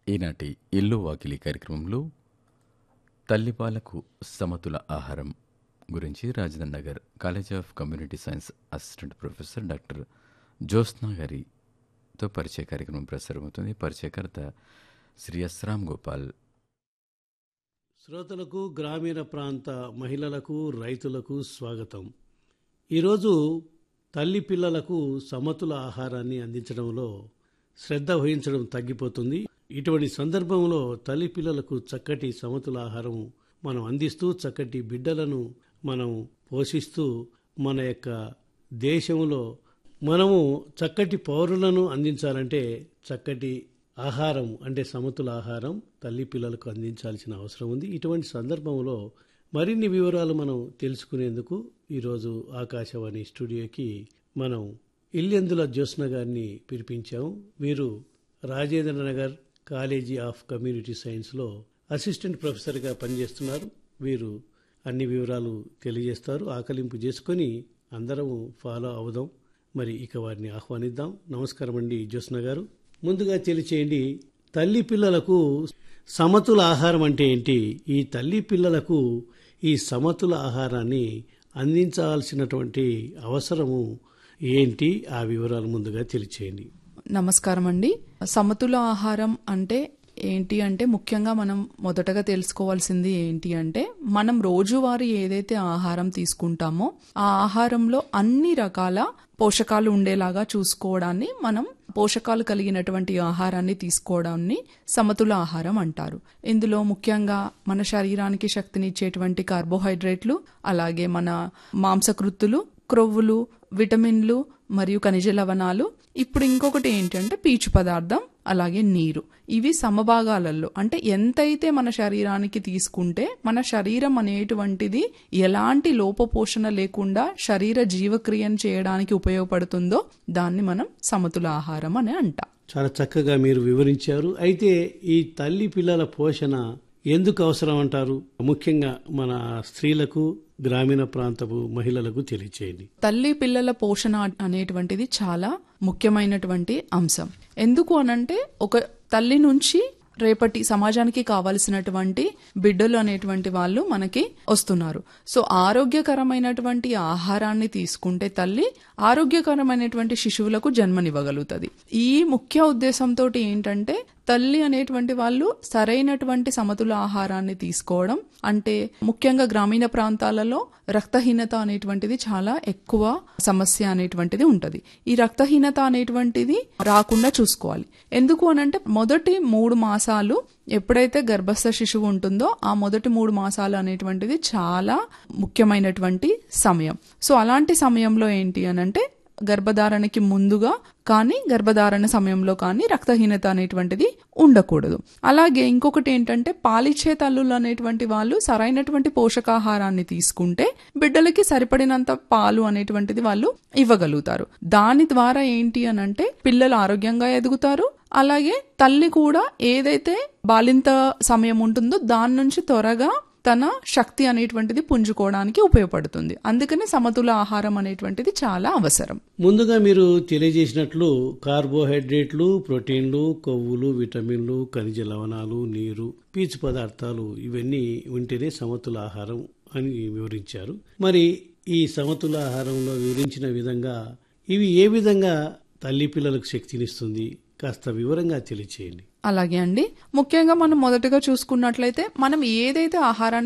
ఈనాటి ఇల్లు వాకిలి కార్యక్రమంలో తల్లిపాలకు సమతుల ఆహారం గురించి రాజధాని Nagar college of community science assistant professor doctor Jyotsna గారితో పరిచయ కార్యక్రమం ప్రసారమవుతుంది పరిచయకర్త శ్రీ ఎస్ రామ్ గోపాల్ శ్రోతలకు గ్రామీణ ప్రాంత మహిళలకు రైతులకు స్వాగతం ఈరోజు తల్లి పిల్లలకు సమతుల ఆహారాన్ని అందించడంలో శ్రద్ధ వహించడం తగ్గిపోతుంది ఇటువంటి సందర్భంలో తల్లి పిల్లలకు చక్కటి సమతుల ఆహారం మనం అందిస్తూ చక్కటి బిడ్డలను మనం పోషిస్తూ మన యొక్క దేశంలో మనము చక్కటి పౌరులను అందించాలంటే చక్కటి ఆహారం అంటే సమతుల ఆహారం తల్లి పిల్లలకు అందించాల్సిన అవసరం ఉంది ఇటువంటి సందర్భంలో మరిన్ని వివరాలు మనం తెలుసుకునేందుకు ఈరోజు ఆకాశవాణి స్టూడియోకి మనం ఇల్లెందుల జ్యోత్స్న గారిని పిలిపించాము వీరు Rajendra Nagar college of community సైన్స్లో అసిస్టెంట్ ప్రొఫెసర్గా పనిచేస్తున్నారు వీరు అన్ని వివరాలు తెలియజేస్తారు ఆకలింపు చేసుకొని అందరం ఫాలో అవుదాం మరి ఇక వారిని ఆహ్వానిద్దాం నమస్కారం అండి జ్యోత్స్న గారు ముందుగా తెలియచేయండి తల్లి పిల్లలకు సమతుల ఆహారం అంటే ఏంటి ఈ తల్లి పిల్లలకు ఈ సమతుల ఆహారాన్ని అందించాల్సినటువంటి అవసరము ఏంటి ఆ వివరాలు ముందుగా తెలియచేయండి నమస్కారం అండి సమతుల ఆహారం అంటే ఏంటి అంటే ముఖ్యంగా మనం మొదటగా తెలుసుకోవాల్సింది ఏంటి అంటే మనం రోజువారీ ఏదైతే ఆహారం తీసుకుంటామో ఆ ఆహారంలో అన్ని రకాల పోషకాలు ఉండేలాగా చూసుకోవడాన్ని మనం పోషకాలు కలిగినటువంటి ఆహారాన్ని తీసుకోవడాన్ని సమతుల ఆహారం అంటారు ఇందులో ముఖ్యంగా మన శరీరానికి శక్తినిచ్చేటువంటి కార్బోహైడ్రేట్లు అలాగే మన మాంసకృత్తులు క్రొవ్వులు విటమిన్లు మరియు ఖనిజ లవణాలు ఇప్పుడు ఇంకొకటి ఏంటంటే పీచు పదార్థం అలాగే నీరు ఇవి సమభాగాలలో అంటే ఎంతైతే మన శరీరానికి తీసుకుంటే మన శరీరం అనేటువంటిది ఎలాంటి లోపపోషణ లేకుండా శరీర జీవక్రియను చేయడానికి ఉపయోగపడుతుందో దాన్ని మనం సమతుల ఆహారం అని అంటాం చాలా చక్కగా మీరు వివరించారు అయితే ఈ తల్లి పిల్లల పోషణ ఎందుకు అవసరం అంటారు ముఖ్యంగా మన స్త్రీలకు గ్రామీణ ప్రాంతపు మహిళలకు తెలియచేయండి తల్లి పిల్లల పోషణ అనేటువంటిది చాలా ముఖ్యమైనటువంటి అంశం ఎందుకు అనంటే ఒక తల్లి నుంచి రేపటి సమాజానికి కావలసినటువంటి బిడ్డలు అనేటువంటి వాళ్ళు మనకి వస్తున్నారు సో ఆరోగ్యకరమైనటువంటి ఆహారాన్ని తీసుకుంటే తల్లి ఆరోగ్యకరమైనటువంటి శిశువులకు జన్మనివ్వగలుగుతుంది ఈ ముఖ్య ఉద్దేశంతో ఏంటంటే తల్లి అనేటువంటి వాళ్ళు సరైనటువంటి సమతుల ఆహారాన్ని తీసుకోవడం అంటే ముఖ్యంగా గ్రామీణ ప్రాంతాలలో రక్తహీనత అనేటువంటిది చాలా ఎక్కువ సమస్య అనేటువంటిది ఉంటది ఈ రక్తహీనత అనేటువంటిది రాకుండా చూసుకోవాలి ఎందుకు అనంటే మొదటి మూడు మాసాలు ఎప్పుడైతే గర్భస్థ శిశువు ఉంటుందో ఆ మొదటి మూడు మాసాలు అనేటువంటిది చాలా ముఖ్యమైనటువంటి సమయం సో అలాంటి సమయంలో ఏంటి అనంటే గర్భధారణకి ముందుగా కానీ గర్భధారణ సమయంలో కానీ రక్తహీనత అనేటువంటిది ఉండకూడదు అలాగే ఇంకొకటి ఏంటంటే పాలిచ్చే తల్లులు అనేటువంటి వాళ్ళు సరైనటువంటి పోషకాహారాన్ని తీసుకుంటే బిడ్డలకి సరిపడినంత పాలు అనేటువంటిది వాళ్ళు ఇవ్వగలుగుతారు దాని ద్వారా ఏంటి అనంటే పిల్లలు ఆరోగ్యంగా ఎదుగుతారు అలాగే తల్లి కూడా ఏదైతే బాలింత సమయం ఉంటుందో దాని నుంచి త్వరగా తన శక్తి అనేటువంటిది పుంజుకోవడానికి ఉపయోగపడుతుంది అందుకని సమతుల ఆహారం అనేటువంటిది చాలా అవసరం ముందుగా మీరు తెలియజేసినట్లు కార్బోహైడ్రేట్లు ప్రోటీన్లు కొవ్వులు విటమిన్లు ఖనిజ లవణాలు నీరు పీచు పదార్థాలు ఇవన్నీ ఉంటేనే సమతుల ఆహారం అని వివరించారు మరి ఈ సమతుల ఆహారంలో వివరించిన విధంగా ఇవి ఏ విధంగా తల్లి పిల్లలకు శక్తినిస్తుంది కాస్త వివరంగా తెలియచేయండి అలాగే అండి ముఖ్యంగా మనం మొదటగా చూసుకున్నట్లయితే మనం ఏదైతే ఆహారాన్ని